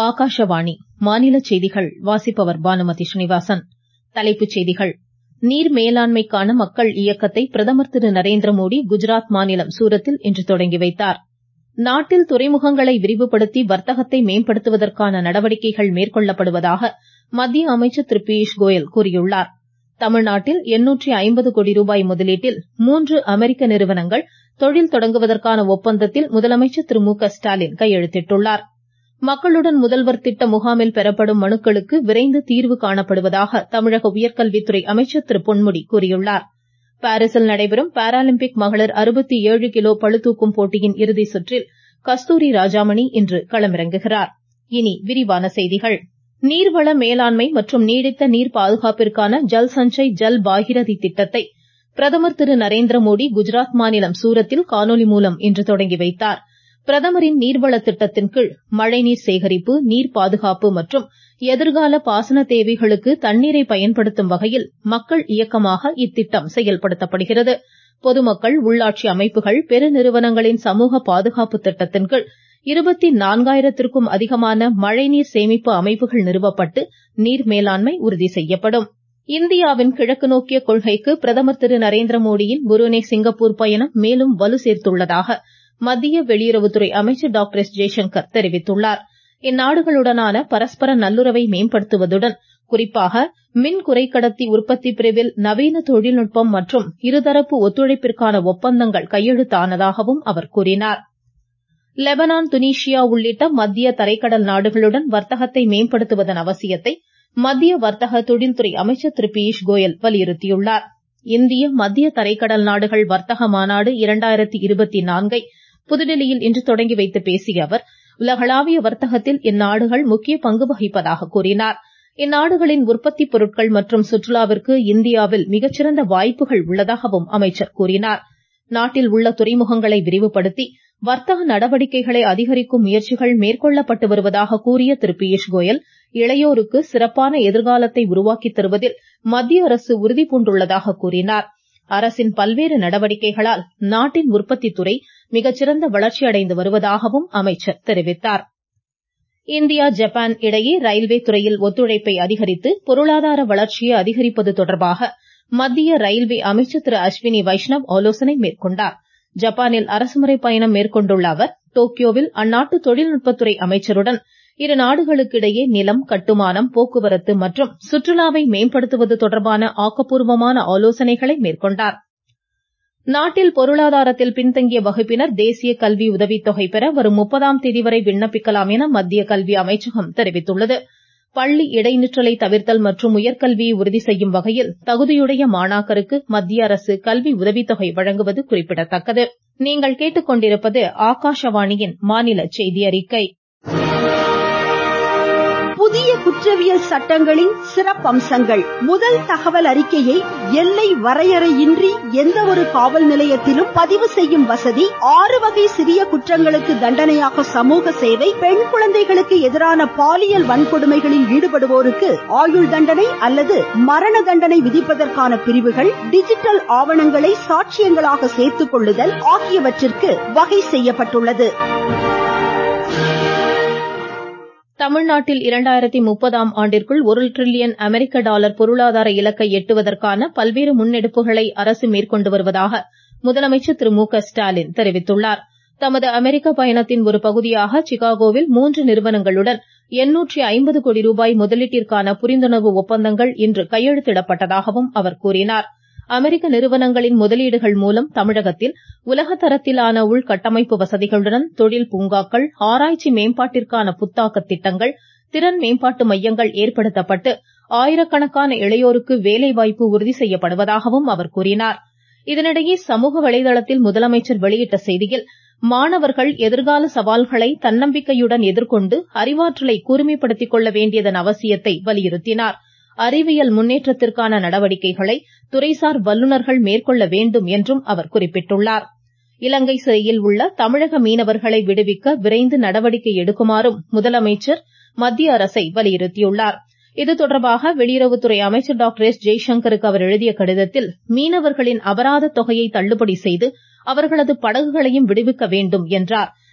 ஆகாஷவாணி மாநில செய்திகள் வாசிப்பவர் பானுமதி ஸ்ரீனிவாசன் தலைப்புச் செய்திகள் நீர் மேலாண்மைக்கான மக்கள் இயக்கத்தை பிரதமர் திரு நரேந்திரமோடி குஜராத் மாநிலம் சூரத்தில் இன்று தொடங்கி வைத்தார் நாட்டில் துறைமுகங்களை விரிவுபடுத்தி வர்த்தகத்தை மேம்படுத்துவதற்கான நடவடிக்கைகள் மேற்கொள்ளப்படுவதாக மத்திய அமைச்சர் திரு பியூஷ் கோயல் கூறியுள்ளார் தமிழ்நாட்டில் எண்ணூற்றி ஐம்பது கோடி ரூபாய் முதலீட்டில் மூன்று அமெரிக்க நிறுவனங்கள் தொழில் தொடங்குவதற்கான ஒப்பந்தத்தில் முதலமைச்சர் திரு மு க ஸ்டாலின் கையெழுத்திட்டுள்ளார் மக்களுடன் முதல்வர் திட்ட முகாமில் பெறப்படும் மனுக்களுக்கு விரைந்து தீர்வு காணப்படுவதாக தமிழக உயர்கல்வித்துறை அமைச்சர் திரு பொன்முடி கூறியுள்ளார் பாரீசில் நடைபெறும் பாராலிம்பிக் மகளிர் அறுபத்தி ஏழு கிலோ பளுதூக்கும் போட்டியின் இறுதி சுற்றில் கஸ்தூரி ராஜாமணி இன்று களமிறங்குகிறார் இனி விரிவான செய்திகள் நீர்வள மேலாண்மை மற்றும் நீடித்த நீர் பாதுகாப்பிற்கான ஜல் சஞ்சய் ஜல் பாகிரதி திட்டத்தை பிரதமர் திரு நரேந்திரமோடி குஜராத் மாநிலம் சூரத்தில் காணொலி மூலம் இன்று தொடங்கி வைத்தார் பிரதமரின் நீர்வள திட்டத்தின் கீழ் மழைநீர் சேகரிப்பு நீர் பாதுகாப்பு மற்றும் எதிர்கால பாசன தேவைகளுக்கு தண்ணீரை பயன்படுத்தும் வகையில் மக்கள் இயக்கமாக இத்திட்டம் செயல்படுத்தப்படுகிறது பொதுமக்கள் உள்ளாட்சி அமைப்புகள் பெருநிறுவனங்களின் சமூக பாதுகாப்பு திட்டத்தின் கீழ் இருபத்தி நான்காயிரத்திற்கும் அதிகமான மழைநீர் சேமிப்பு அமைப்புகள் நிறுவப்பட்டு நீர் மேலாண்மை உறுதி செய்யப்படும் இந்தியாவின் கிழக்கு நோக்கிய கொள்கைக்கு பிரதமர் திரு நரேந்திரமோடியின் புருனே சிங்கப்பூர் பயணம் மேலும் வலு சேர்த்துள்ளதாக மத்திய வெளியுறவுத்துறை அமைச்சர் டாக்டர் எஸ் ஜெய்சங்கர் தெரிவித்துள்ளார் இந்நாடுகளுடனான பரஸ்பர நல்லுறவை மேம்படுத்துவதுடன் குறிப்பாக மின் குறைக்கடத்தி உற்பத்தி பிரிவில் நவீன தொழில்நுட்பம் மற்றும் இருதரப்பு ஒத்துழைப்பிற்கான ஒப்பந்தங்கள் கையெழுத்தானதாகவும் அவர் கூறினார் லெபனான் துனிஷியா உள்ளிட்ட மத்திய தரைக்கடல் நாடுகளுடன் வர்த்தகத்தை மேம்படுத்துவதன் அவசியத்தை மத்திய வர்த்தக தொழில்துறை அமைச்சர் திரு பியூஷ் கோயல் வலியுறுத்தியுள்ளார் இந்திய மத்திய தரைக்கடல் நாடுகள் வர்த்தக மாநாடு இரண்டாயிரத்தி இருபத்தி நான்கை புதுதில்லியில் இன்று தொடங்கி வைத்து பேசிய அவர் உலகளாவிய வர்த்தகத்தில் இந்நாடுகள் முக்கிய பங்கு வகிப்பதாக கூறினார் இந்நாடுகளின் உற்பத்தி பொருட்கள் மற்றும் சுற்றுலாவிற்கு இந்தியாவில் மிகச்சிறந்த வாய்ப்புகள் உள்ளதாகவும் அமைச்சர் கூறினார் நாட்டில் உள்ள துறைமுகங்களை விரிவுபடுத்தி வர்த்தக நடவடிக்கைகளை அதிகரிக்கும் முயற்சிகள் மேற்கொள்ளப்பட்டு வருவதாக கூறிய திரு பியூஷ் கோயல் இளையோருக்கு சிறப்பான எதிர்காலத்தை உருவாக்கி தருவதில் மத்திய அரசு உறுதி பூண்டுள்ளதாக கூறினார் அரசின் பல்வேறு நடவடிக்கைகளால் நாட்டின் உற்பத்தி துறை மிகச்சிறந்த வளர்ச்சி அடைந்து வருவதாகவும் அமைச்சர் தெரிவித்தார் இந்தியா ஜப்பான் இடையே ரயில்வே துறையில் ஒத்துழைப்பை அதிகரித்து பொருளாதார வளர்ச்சியை அதிகரிப்பது தொடர்பாக மத்திய ரயில்வே அமைச்சர் திரு அஸ்வினி வைஷ்ணவ் ஆலோசனை மேற்கொண்டார் ஜப்பானில் அரசுமுறை பயணம் மேற்கொண்டுள்ள அவர் டோக்கியோவில் அந்நாட்டு தொழில்நுட்பத்துறை அமைச்சருடன் இரு நாடுகளுக்கு இடையே நிலம் கட்டுமானம் போக்குவரத்து மற்றும் சுற்றுலாவை மேம்படுத்துவது தொடர்பான ஆக்கப்பூர்வமான ஆலோசனைகளை மேற்கொண்டார் நாட்டில் பொருளாதாரத்தில் பின்தங்கிய வகுப்பினர் தேசிய கல்வி உதவித்தொகை பெற வரும் முப்பதாம் தேதி வரை விண்ணப்பிக்கலாம் என மத்திய கல்வி அமைச்சகம் தெரிவித்துள்ளது பள்ளி இடைநிற்றலை தவிர்த்தல் மற்றும் உயர்கல்வியை உறுதி செய்யும் வகையில் தகுதியுடைய மாணாக்கருக்கு மத்திய அரசு கல்வி உதவித்தொகை வழங்குவது குறிப்பிடத்தக்கது நீங்கள் கேட்டுக்கொண்டிருப்பது ஆகாஷவாணியின் மாநில செய்தி அறிக்கை புதிய குற்றவியல் சட்டங்களின் சிறப்பம்சங்கள் முதல் தகவல் அறிக்கையை எல்லை வரையறையின்றி எந்த ஒரு காவல் நிலையத்திலும் பதிவு செய்யும் வசதி ஆறு வகை சிறிய குற்றங்களுக்கு தண்டனையாக சமூக சேவை பெண் குழந்தைகளுக்கு எதிரான பாலியல் வன்கொடுமைகளில் ஈடுபடுவோருக்கு ஆயுள் தண்டனை அல்லது மரண தண்டனை விதிப்பதற்கான பிரிவுகள் டிஜிட்டல் ஆவணங்களை சாட்சியங்களாக சேர்த்துக் கொள்ளுதல் ஆகியவற்றிற்கு வகை செய்யப்பட்டுள்ளது தமிழ்நாட்டில் இரண்டாயிரத்தி முப்பதாம் ஆண்டிற்குள் ஒரு டிரில்லியன் அமெரிக்க டாலர் பொருளாதார இலக்கை எட்டுவதற்கான பல்வேறு முன்னெடுப்புகளை அரசு மேற்கொண்டு வருவதாக முதலமைச்சர் திரு மு க ஸ்டாலின் தெரிவித்துள்ளார் தமது அமெரிக்க பயணத்தின் ஒரு பகுதியாக சிகாகோவில் மூன்று நிறுவனங்களுடன் எண்ணூற்றி ஐம்பது கோடி ரூபாய் முதலீட்டிற்கான புரிந்துணர்வு ஒப்பந்தங்கள் இன்று கையெழுத்திடப்பட்டதாகவும் அவர் கூறினார் அமெரிக்க நிறுவனங்களின் முதலீடுகள் மூலம் தமிழகத்தில் உலக தரத்திலான உள்கட்டமைப்பு வசதிகளுடன் தொழில் பூங்காக்கள் ஆராய்ச்சி மேம்பாட்டிற்கான புத்தாக்க திட்டங்கள் திறன் மேம்பாட்டு மையங்கள் ஏற்படுத்தப்பட்டு ஆயிரக்கணக்கான இளையோருக்கு வேலைவாய்ப்பு உறுதி செய்யப்படுவதாகவும் அவர் கூறினார் இதனிடையே சமூக வலைதளத்தில் முதலமைச்சர் வெளியிட்ட செய்தியில் மாணவர்கள் எதிர்கால சவால்களை தன்னம்பிக்கையுடன் எதிர்கொண்டு அறிவாற்றலை கூர்மைப்படுத்திக் கொள்ள வேண்டியதன் அவசியத்தை வலியுறுத்தினார் அறிவியல் முன்னேற்றத்திற்கான நடவடிக்கைகளை துறைசார் வல்லுநர்கள் மேற்கொள்ள வேண்டும் என்றும் அவர் குறிப்பிட்டுள்ளார் இலங்கை சிறையில் உள்ள தமிழக மீனவர்களை விடுவிக்க விரைந்து நடவடிக்கை எடுக்குமாறும் முதலமைச்சர் மத்திய அரசை வலியுறுத்தியுள்ளார் இது தொடர்பாக வெளியுறவுத்துறை அமைச்சர் டாக்டர் எஸ் ஜெய்சங்கருக்கு அவர் எழுதிய கடிதத்தில் மீனவர்களின் அபராத தொகையை தள்ளுபடி செய்து அவர்களது படகுகளையும் விடுவிக்க வேண்டும் என்றார்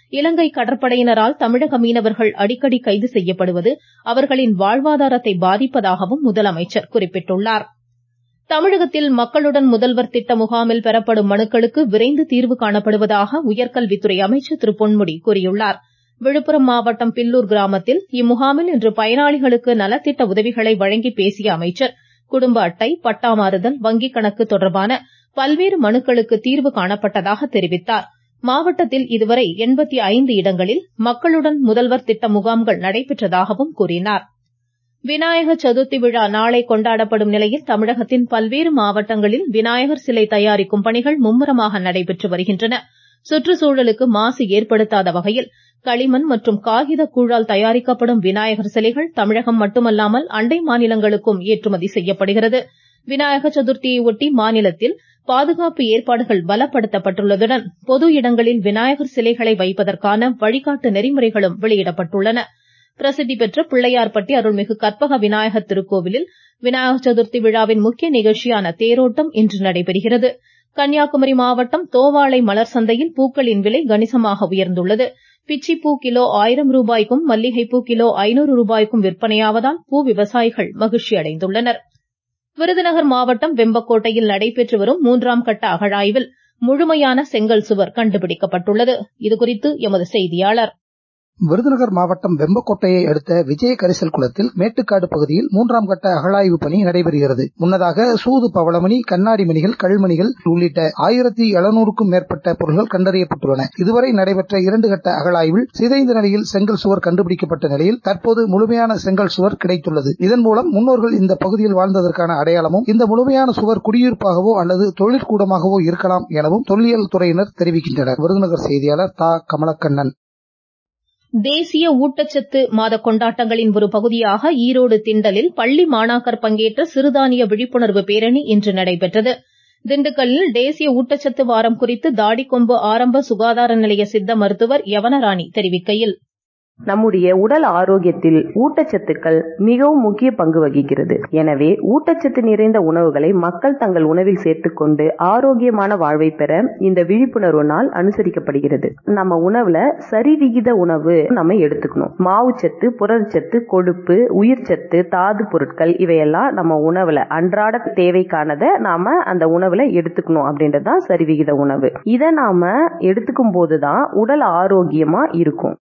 இலங்கை கடற்படையினரால் தமிழக மீனவர்கள் அடிக்கடி கைது செய்யப்படுவது அவர்களின் வாழ்வாதாரத்தை பாதிப்பதாகவும் முதலமைச்சர் குறிப்பிட்டுள்ளார் தமிழகத்தில் மக்களுடன் முதல்வர் திட்ட முகாமில் பெறப்படும் மனுக்களுக்கு விரைந்து தீர்வு காணப்படுவதாக உயர்கல்வித்துறை அமைச்சர் திரு பொன்முடி கூறியுள்ளார் விழுப்புரம் மாவட்டம் பில்லூர் கிராமத்தில் இம்முகாமில் இன்று பயனாளிகளுக்கு நலத்திட்ட உதவிகளை வழங்கி பேசிய அமைச்சர் குடும்ப அட்டை பட்டா மாறுதல் வங்கிக் கணக்கு தொடர்பான பல்வேறு மனுக்களுக்கு தீர்வு காணப்பட்டதாக தெரிவித்தார் மாவட்டத்தில் இதுவரை எண்பத்தி ஐந்து இடங்களில் மக்களுடன் முதல்வர் திட்ட முகாம்கள் நடைபெற்றதாகவும் கூறினார் விநாயகர் சதுர்த்தி விழா நாளை கொண்டாடப்படும் நிலையில் தமிழகத்தின் பல்வேறு மாவட்டங்களில் விநாயகர் சிலை தயாரிக்கும் பணிகள் மும்முரமாக நடைபெற்று வருகின்றன சுற்றுச்சூழலுக்கு மாசு ஏற்படுத்தாத வகையில் களிமண் மற்றும் காகித கூழால் தயாரிக்கப்படும் விநாயகர் சிலைகள் தமிழகம் மட்டுமல்லாமல் அண்டை மாநிலங்களுக்கும் ஏற்றுமதி செய்யப்படுகிறது விநாயகர் சதுர்த்தியை ஒட்டி மாநிலத்தில் பாதுகாப்பு ஏற்பாடுகள் பலப்படுத்தப்பட்டுள்ளதுடன் பொது இடங்களில் விநாயகர் சிலைகளை வைப்பதற்கான வழிகாட்டு நெறிமுறைகளும் வெளியிடப்பட்டுள்ளன பிரசித்தி பெற்ற பிள்ளையார்பட்டி அருள்மிகு கற்பக விநாயகர் திருக்கோவிலில் விநாயகர் சதுர்த்தி விழாவின் முக்கிய நிகழ்ச்சியான தேரோட்டம் இன்று நடைபெறுகிறது கன்னியாகுமரி மாவட்டம் தோவாளை மலர் சந்தையில் பூக்களின் விலை கணிசமாக உயர்ந்துள்ளது பிச்சிப்பூ கிலோ ஆயிரம் ரூபாய்க்கும் மல்லிகைப்பூ கிலோ ஐநூறு ரூபாய்க்கும் விற்பனையாவதால் பூ விவசாயிகள் மகிழ்ச்சி அடைந்துள்ளனர் விருதுநகர் மாவட்டம் வெம்பக்கோட்டையில் நடைபெற்று வரும் மூன்றாம் கட்ட அகழாய்வில் முழுமையான செங்கல் சுவர் கண்டுபிடிக்கப்பட்டுள்ளது இதுகுறித்து எமது செய்தியாளர் விருதுநகர் மாவட்டம் வெம்பக்கோட்டையை அடுத்த விஜய கரிசல் குளத்தில் மேட்டுக்காடு பகுதியில் மூன்றாம் கட்ட அகழாய்வு பணி நடைபெறுகிறது முன்னதாக சூது பவளமணி கண்ணாடி மணிகள் கல்மணிகள் உள்ளிட்ட ஆயிரத்தி எழுநூறுக்கும் மேற்பட்ட பொருட்கள் கண்டறியப்பட்டுள்ளன இதுவரை நடைபெற்ற இரண்டு கட்ட அகழாய்வில் சிதைந்த நிலையில் செங்கல் சுவர் கண்டுபிடிக்கப்பட்ட நிலையில் தற்போது முழுமையான செங்கல் சுவர் கிடைத்துள்ளது இதன் மூலம் முன்னோர்கள் இந்த பகுதியில் வாழ்ந்ததற்கான அடையாளமும் இந்த முழுமையான சுவர் குடியிருப்பாகவோ அல்லது தொழிற்கூடமாகவோ இருக்கலாம் எனவும் தொல்லியல் துறையினர் தெரிவிக்கின்றனர் விருதுநகர் செய்தியாளர் தா கமலக்கண்ணன் தேசிய ஊட்டச்சத்து மாத கொண்டாட்டங்களின் ஒரு பகுதியாக ஈரோடு திண்டலில் பள்ளி மாணாக்கர் பங்கேற்ற சிறுதானிய விழிப்புணர்வு பேரணி இன்று நடைபெற்றது திண்டுக்கல்லில் தேசிய ஊட்டச்சத்து வாரம் குறித்து தாடிக்கொம்பு ஆரம்ப சுகாதார நிலைய சித்த மருத்துவர் யவனராணி தெரிவிக்கையில் நம்முடைய உடல் ஆரோக்கியத்தில் ஊட்டச்சத்துக்கள் மிகவும் முக்கிய பங்கு வகிக்கிறது எனவே ஊட்டச்சத்து நிறைந்த உணவுகளை மக்கள் தங்கள் உணவில் சேர்த்துக்கொண்டு ஆரோக்கியமான வாழ்வை பெற இந்த விழிப்புணர்வு நாள் அனுசரிக்கப்படுகிறது நம்ம உணவுல சரிவிகித உணவு நம்ம எடுத்துக்கணும் மாவுச்சத்து புரதச்சத்து கொழுப்பு உயிர்ச்சத்து தாது பொருட்கள் இவையெல்லாம் நம்ம உணவுல அன்றாட தேவைக்கானதை நாம அந்த உணவுல எடுத்துக்கணும் அப்படின்றதுதான் சரிவிகித உணவு இதை நாம எடுத்துக்கும் போதுதான் உடல் ஆரோக்கியமா இருக்கும்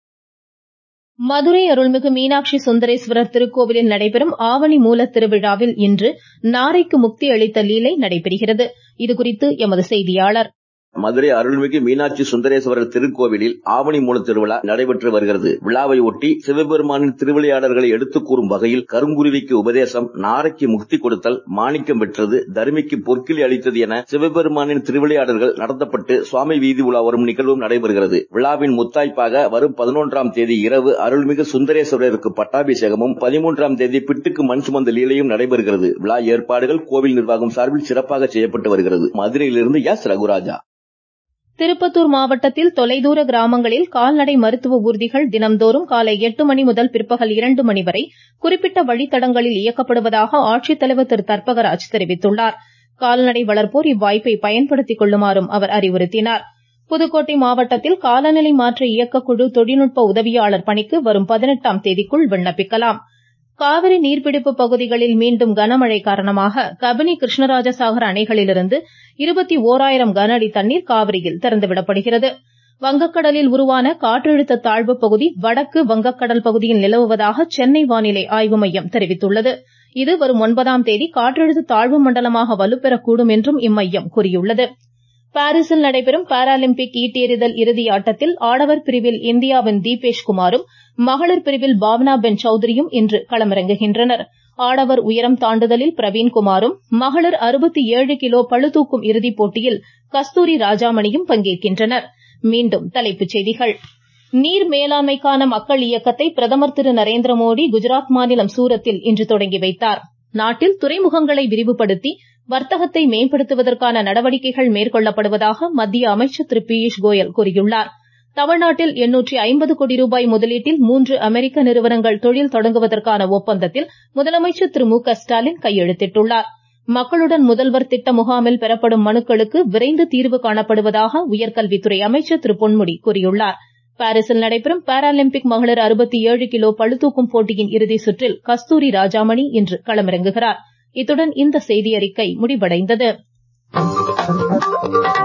மதுரை அருள்மிகு மீனாட்சி சுந்தரேஸ்வரர் திருக்கோவிலில் நடைபெறும் ஆவணி மூல திருவிழாவில் இன்று நாரைக்கு முக்தி அளித்த லீலை நடைபெறுகிறது இதுகுறித்து எமது செய்தியாளர் மதுரை அருள்மிகு மீனாட்சி சுந்தரேஸ்வரர் திருக்கோவிலில் ஆவணி மூல திருவிழா நடைபெற்று வருகிறது விழாவை ஒட்டி சிவபெருமானின் திருவிளையாடல்களை எடுத்துக் கூறும் வகையில் கருங்குருவிக்கு உபதேசம் நாரைக்கு முக்தி கொடுத்தல் மாணிக்கம் பெற்றது தருமிக்கு பொற்கிளி அளித்தது என சிவபெருமானின் திருவிளையாடல்கள் நடத்தப்பட்டு சுவாமி வீதி உலா வரும் நிகழ்வும் நடைபெறுகிறது விழாவின் முத்தாய்ப்பாக வரும் பதினொன்றாம் தேதி இரவு அருள்மிகு சுந்தரேஸ்வரருக்கு பட்டாபிஷேகமும் பதிமூன்றாம் தேதி பிட்டுக்கு மண் சுமந்த லீலையும் நடைபெறுகிறது விழா ஏற்பாடுகள் கோவில் நிர்வாகம் சார்பில் சிறப்பாக செய்யப்பட்டு வருகிறது மதுரையிலிருந்து எஸ் ரகுராஜா திருப்பத்தூர் மாவட்டத்தில் தொலைதூர கிராமங்களில் கால்நடை மருத்துவ ஊர்திகள் தினம்தோறும் காலை எட்டு மணி முதல் பிற்பகல் இரண்டு மணி வரை குறிப்பிட்ட வழித்தடங்களில் இயக்கப்படுவதாக ஆட்சித்தலைவர் திரு தர்பகராஜ் தெரிவித்துள்ளார் கால்நடை வளர்ப்போர் இவ்வாய்ப்பை பயன்படுத்திக் கொள்ளுமாறும் அவர் அறிவுறுத்தினார் புதுக்கோட்டை மாவட்டத்தில் காலநிலை மாற்ற இயக்கக்குழு தொழில்நுட்ப உதவியாளர் பணிக்கு வரும் பதினெட்டாம் தேதிக்குள் விண்ணப்பிக்கலாம் காவிரி நீர்பிடிப்பு பகுதிகளில் மீண்டும் கனமழை காரணமாக கபினி கிருஷ்ணராஜசாகர் அணைகளிலிருந்து இருபத்தி ஓராயிரம் கன அடி தண்ணீர் காவிரியில் திறந்துவிடப்படுகிறது வங்கக்கடலில் உருவான காற்றழுத்த தாழ்வு பகுதி வடக்கு வங்கக்கடல் பகுதியில் நிலவுவதாக சென்னை வானிலை ஆய்வு மையம் தெரிவித்துள்ளது இது வரும் ஒன்பதாம் தேதி காற்றழுத்த தாழ்வு மண்டலமாக வலுப்பெறக்கூடும் என்றும் இம்மையம் கூறியுள்ளது பாரீசில் நடைபெறும் பாராலிம்பிக் ஈட்டியெறிதல் இறுதி ஆட்டத்தில் ஆடவர் பிரிவில் இந்தியாவின் தீபேஷ் குமாரும் மகளிர் பிரிவில் பாவனா பென் சௌத்ரியும் இன்று களமிறங்குகின்றனர் ஆடவர் உயரம் தாண்டுதலில் பிரவீன்குமாரும் மகளிர் அறுபத்தி ஏழு கிலோ பளுதூக்கும் இறுதிப் போட்டியில் கஸ்தூரி ராஜாமணியும் பங்கேற்கின்றனர் மீண்டும் தலைப்புச் செய்திகள் நீர் மேலாண்மைக்கான மக்கள் இயக்கத்தை பிரதமர் திரு நரேந்திர மோடி குஜராத் மாநிலம் சூரத்தில் இன்று தொடங்கி வைத்தார் நாட்டில் துறைமுகங்களை விரிவுபடுத்தி வர்த்தகத்தை மேம்படுத்துவதற்கான நடவடிக்கைகள் மேற்கொள்ளப்படுவதாக மத்திய அமைச்சர் திரு பியூஷ் கோயல் கூறியுள்ளார் தமிழ்நாட்டில் எண்ணூற்றி ஐம்பது கோடி ரூபாய் முதலீட்டில் மூன்று அமெரிக்க நிறுவனங்கள் தொழில் தொடங்குவதற்கான ஒப்பந்தத்தில் முதலமைச்சர் திரு மு க ஸ்டாலின் கையெழுத்திட்டுள்ளார் மக்களுடன் முதல்வர் திட்ட முகாமில் பெறப்படும் மனுக்களுக்கு விரைந்து தீர்வு காணப்படுவதாக உயர்கல்வித்துறை அமைச்சர் திரு பொன்முடி கூறியுள்ளார் பாரிஸில் நடைபெறும் பாராலிம்பிக் மகளிர் அறுபத்தி ஏழு கிலோ பளுதூக்கும் போட்டியின் இறுதி சுற்றில் கஸ்தூரி ராஜாமணி இன்று களமிறங்குகிறார் இத்துடன் இந்த செய்தியறிக்கை முடிவடைந்தது